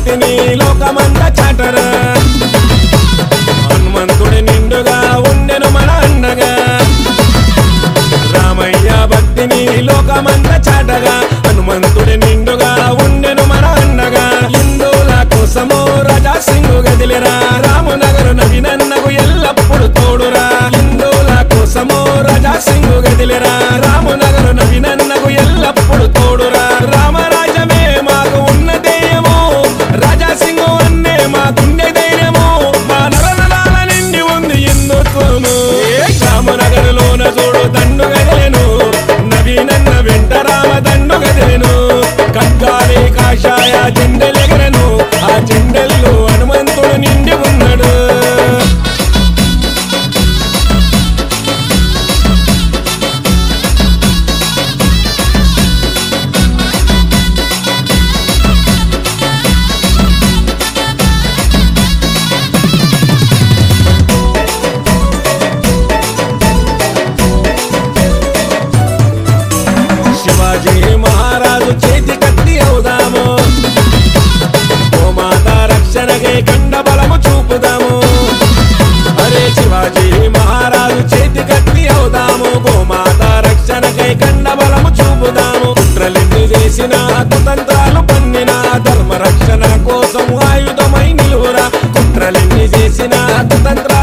భక్తిని లోకమంత చాటరా హనుమంతుడి నిండుగా ఉండెను మన అండగా రామయ్య భక్తిని లోకమంత చాటగా హనుమంతుడి నిండుగా ఉండెను మన అండగా హిందువుల కోసము రాజా సింగు గదిలిరా రామనగరు నవినన్నకు ఎల్లప్పుడు తోడురా హిందువుల కోసము రాజా సింగు గదిలిరా రామనగరు నవినన్నకు ఎల్లప్పుడు తోడురా రామరాజమే మాకు ఉన్న ధైర్యము రాజా సింగు అన్నే మా గుండె ధైర్యము మా నరనరాల నిండి ఉంది హిందుత్వము రామనగరులోన చూడు దండు గదిలేను నవీనన్న వెంట రామ దండు గదిలేను కక్కాలి కాషాయ జెండెలెగరను ఆ జెండెల్లో హనుమంతుడు నిండి ఉన్నాడు శివాజీ మహారాజు చేతి కత్తి అవుదాము గోమాత రక్షణకై కండ బలము చూపుదాము అరే శివాజీ మహారాజు చేతి కత్తి అవుదాము గోమాత రక్షణకై కండ బలము చూపుదాము కుట్రలెన్ని చేసిన కుతంత్రాలు పన్నిన ధర్మ రక్షణ కోసం ఆయుధమై నిలువురా కుట్రలెన్ని చేసిన కుతంత్ర